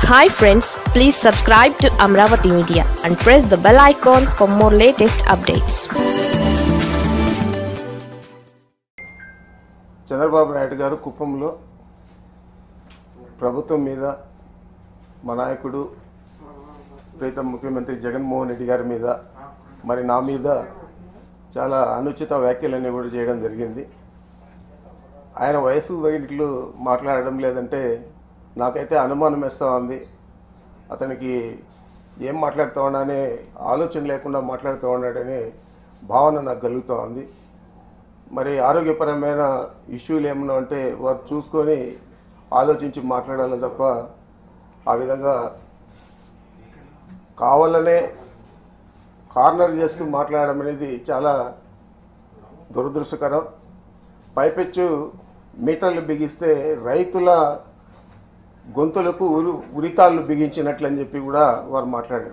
hi friends please subscribe to Amaravati media and press the bell icon for more latest updates Chandrababu Naidu గారు కుప్పంలో ప్రభుత్వం మీద మా నాయకుడు ప్రీతం ముఖ్యమంత్రి జగన్మోహన్ రెడ్డి గారి మీద మరి నా మీద చాలా అనుచిత వ్యాఖ్యలన్నీ కూడా చేయడం జరిగింది ఆయన వయసు తగినట్లు మాట్లాడడం లేదంటే నాకైతే అనుమానం వేస్తూ ఉంది అతనికి ఏం మాట్లాడుతూ ఉన్నానే ఆలోచన లేకుండా మాట్లాడుతూ ఉన్నాడనే భావన నాకు కలుగుతూ ఉంది మరి ఆరోగ్యపరమైన ఇష్యూలు ఏమన్నా ఉంటే వారు చూసుకొని ఆలోచించి మాట్లాడాలి తప్ప ఆ విధంగా కావాలనే కార్నర్ చేస్తూ మాట్లాడడం అనేది చాలా దురదృష్టకరం పైపెచ్చు మీటర్లు బిగిస్తే రైతుల గొంతులకు ఉరి ఉరితాళ్ళు బిగించినట్లని చెప్పి కూడా వారు మాట్లాడారు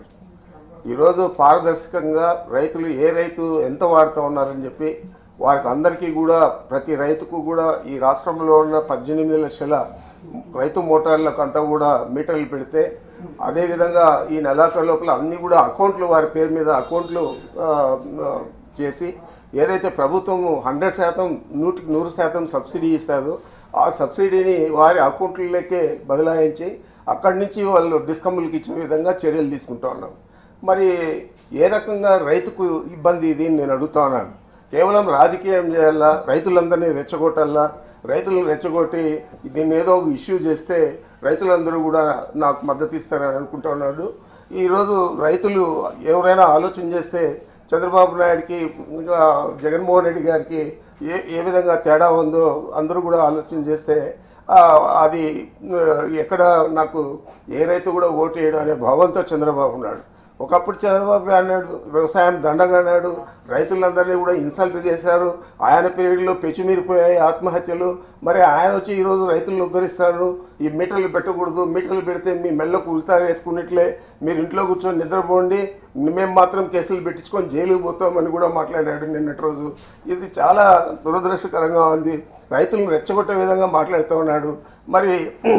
ఈరోజు పారదర్శకంగా రైతులు ఏ రైతు ఎంత వాడుతూ ఉన్నారని చెప్పి వారికి అందరికీ కూడా ప్రతి రైతుకు కూడా ఈ రాష్ట్రంలో ఉన్న పద్దెనిమిది లక్షల రైతు మోటార్లకు అంతా కూడా మీటర్లు పెడితే అదేవిధంగా ఈ నెలాఖరు లోపల అన్ని కూడా అకౌంట్లు వారి పేరు మీద అకౌంట్లు ఆ, ఆ, చేసి ఏదైతే ప్రభుత్వం హండ్రెడ్ శాతం నూటికి నూరు శాతం సబ్సిడీ ఇస్తుందో ఆ సబ్సిడీని వారి అకౌంట్లకే బదలాయించి అక్కడి నుంచి వాళ్ళు డిస్కమ్ములకి ఇచ్చే విధంగా చర్యలు తీసుకుంటా ఉన్నాం మరి ఏ రకంగా రైతుకు ఇబ్బంది ఇది అని నేను అడుగుతా ఉన్నాను కేవలం రాజకీయం చేయాలా రైతులందరినీ రెచ్చగొట్టాలా రైతులను రెచ్చగొట్టి దీన్ని ఏదో ఒక ఇష్యూ చేస్తే రైతులందరూ కూడా నాకు మద్దతు ఇస్తారని అనుకుంటా ఉన్నాడు ఈరోజు రైతులు ఎవరైనా ఆలోచన చేస్తే చంద్రబాబు నాయుడికి ఇంకా జగన్మోహన్ రెడ్డి గారికి ఏ ఏ విధంగా తేడా ఉందో అందరూ కూడా ఆలోచన చేస్తే ఆ, అది ఆ, ఎక్కడ నాకు ఏ రైతు కూడా ఓటు వేయడం అనే భావంతో చంద్రబాబు ఉన్నాడు ఒకప్పుడు చంద్రబాబు అన్నాడు వ్యవసాయం దండగా అన్నాడు రైతులందరినీ కూడా ఇన్సల్ట్ చేశారు ఆయన పీరియడ్లో పెచ్చిమీరిపోయాయి ఆత్మహత్యలు మరి ఆయన వచ్చి ఈరోజు రైతులను ఉద్ధరిస్తారు ఈ మీటర్లు పెట్టకూడదు మీటర్లు పెడితే మీ మెల్లకు ఉల్తా వేసుకున్నట్లే మీరు ఇంట్లో కూర్చొని నిద్రపోండి మేము మాత్రం కేసులు పెట్టించుకొని జైలుకు పోతామని కూడా మాట్లాడాడు నిన్నటి రోజు ఇది చాలా దురదృష్టకరంగా ఉంది రైతులను రెచ్చగొట్టే విధంగా మాట్లాడుతూ ఉన్నాడు మరి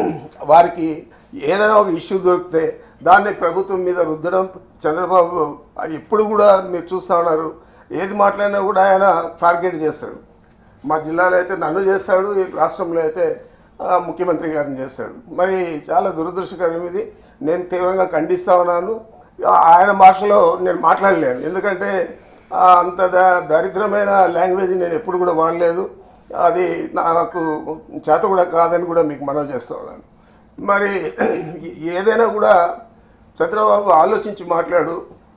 వారికి ఏదైనా ఒక ఇష్యూ దొరికితే దాన్ని ప్రభుత్వం మీద రుద్దడం చంద్రబాబు ఎప్పుడు కూడా మీరు చూస్తూ ఉన్నారు ఏది మాట్లాడినా కూడా ఆయన టార్గెట్ చేస్తాడు మా జిల్లాలో అయితే నన్ను చేస్తాడు ఈ రాష్ట్రంలో అయితే ఆ, ముఖ్యమంత్రి గారిని చేస్తాడు మరి చాలా దురదృష్టకరం ఇది నేను తీవ్రంగా ఖండిస్తా ఉన్నాను ఆయన భాషలో నేను మాట్లాడలేను ఎందుకంటే ఆ, అంత ద- దరిద్రమైన లాంగ్వేజ్ నేను ఎప్పుడు కూడా వాడలేదు అది నాకు చేత కూడా కాదని కూడా మీకు మనవి చేస్తా ఉన్నాను మరి ఏదైనా కూడా చంద్రబాబు ఆలోచించి మాట్లాడు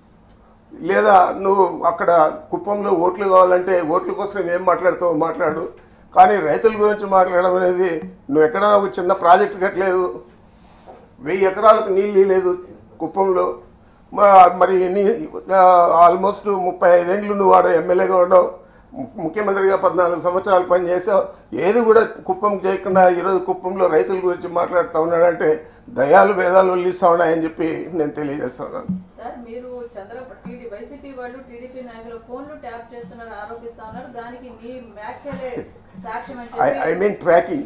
లేదా నువ్వు అక్కడ కుప్పంలో ఓట్లు కావాలంటే ఓట్ల కోసం ఏం మాట్లాడుతావో మాట్లాడు కానీ రైతుల గురించి మాట్లాడడం అనేది నువ్వు ఎక్కడైనా ఒక చిన్న ప్రాజెక్ట్ కట్టలేదు వెయ్యి ఎకరాలకు నీళ్ళు లేదు కుప్పంలో మ- మరి నీ ఆల్మోస్ట్ ముప్పై ఐదేండ్లు నువ్వు ఆడ ఎమ్మెల్యేగా ఉండవు ము- ముఖ్యమంత్రిగా పద్నాలుగు సంవత్సరాలు పనిచేసావు ఏది కూడా కుప్పం చేయకుండా ఈరోజు కుప్పంలో రైతుల గురించి మాట్లాడుతూ ఉన్నాడంటే దయాలు వేదాలు వల్లిస్తా ఉన్నాయని చెప్పి నేను తెలియజేస్తున్నాను సార్ మీరు చంద్ర టీడీ వైసీపీ వాళ్ళు టీడీపీ నాయకులు ఫోన్లు ట్యాప్ చేస్తున్నారు ఆరోపిస్తా ఉన్నారు దానికి మీ వ్యాఖ్యలే సాక్ష్యం అని ఐ ఐ చెప్పి mean tracking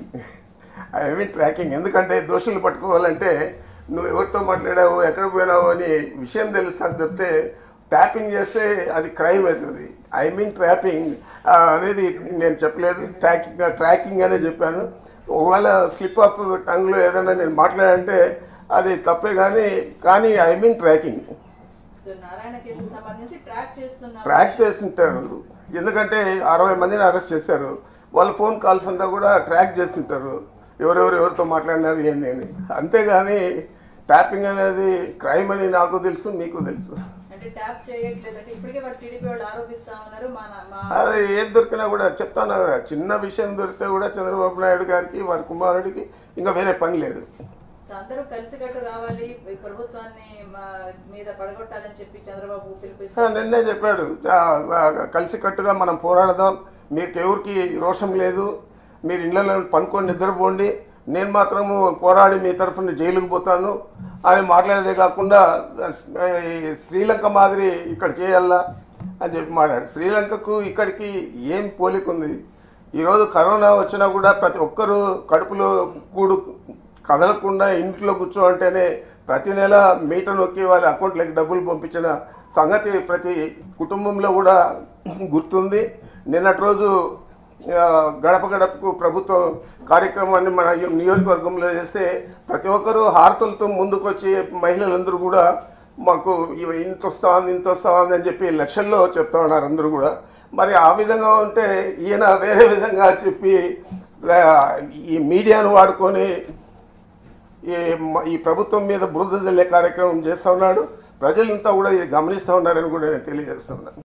I mean tracking ఎందుకంటే దోషులు పట్టుకోవాలంటే నువ్వు ఎవరితో మాట్లాడావు ఎక్కడ పోయినావు అని విషయం తెలుస్తాను చెప్తే ట్యాపింగ్ చేస్తే అది క్రైమ్ అవుతుంది ఐ మీన్ ట్రాపింగ్ అనేది నేను చెప్పలేదు ట్రాకింగ్ ట్రాకింగ్ అనే చెప్పాను ఒకవేళ స్లిప్ ఆఫ్ టంగ్లో ఏదైనా నేను మాట్లాడంటే అది తప్పే కానీ కానీ I mean tracking so Narayana కేసుకు సంబంధించి ట్రాక్ చేస్తున్నారు ట్రాక్ చేస్తుంటారు ఎందుకంటే అరవై మందిని అరెస్ట్ చేశారు వాళ్ళ ఫోన్ కాల్స్ అంతా కూడా ట్రాక్ చేస్తుంటారు ఎవరెవరు ఎవరితో మాట్లాడినారు ఏంది అని అంతేగాని ట్యాపింగ్ అనేది క్రైమ్ అని నాకు తెలుసు మీకు తెలుసు అంటే ట్యాప్ చేయట్లేదు అంటే ఇప్పటికే వాళ్ళు టీడీపీ వాళ్ళు ఆరోపిస్తా ఉన్నారు మా నా- మా అది ఏది దొరికినా కూడా చెప్తాను కదా చిన్న విషయం దొరికితే కూడా చంద్రబాబు నాయుడు గారికి వారి కుమారుడికి ఇంకా వేరే పని లేదు సో అందరూ కలిసికట్టు రావాలి ఈ ప్రభుత్వాన్ని మా మీద పడగొట్టాలని చెప్పి చంద్రబాబు ఆ, పిలిపిస్తారు నిన్నే చెప్పాడు ఆ, ఆ, కలిసికట్టుగా మనం పోరాడదాం మీకు ఎవరికి రోషం లేదు మీరు ఇళ్ళలో పనుకొని నిద్రపోండి నేను మాత్రము పోరాడి మీ తరఫున జైలుకు పోతాను అని మాట్లాడేదే కాకుండా ఆ, ఈ శ్రీలంక మాదిరి ఇక్కడ చేయాలా అని చెప్పి మాట్లాడు శ్రీలంకకు ఇక్కడికి ఏం పోలిక ఉంది ఈరోజు కరోనా వచ్చినా కూడా ప్రతి ఒక్కరూ కడుపులో కూడు కదలకుండా ఇంట్లో కూర్చో అంటేనే ప్రతి నెల మీటర్ నొక్కి వాళ్ళ అకౌంట్లోకి డబ్బులు పంపించిన సంగతి ప్రతి కుటుంబంలో కూడా గుర్తుంది నిన్నటి రోజు ఆ, గడప గడపకు ప్రభుత్వం కార్యక్రమాన్ని మన నియోజకవర్గంలో చేస్తే ప్రతి ఒక్కరూ హారతులతో ముందుకు వచ్చి మహిళలందరూ కూడా మాకు ఇవి ఇంత వస్తా ఉంది ఇంత వస్తా ఉంది అని చెప్పి లక్షల్లో చెప్తా ఉన్నారు అందరూ కూడా మరి ఆ విధంగా ఉంటే ఈయన వేరే విధంగా చెప్పి ఆ, ఈ మీడియాను వాడుకొని ఈ మ- ఈ ప్రభుత్వం మీద బురద జల్లే కార్యక్రమం చేస్తూ ఉన్నాడు ప్రజలంతా కూడా ఇది గమనిస్తూ ఉన్నారని కూడా నేను తెలియజేస్తున్నాను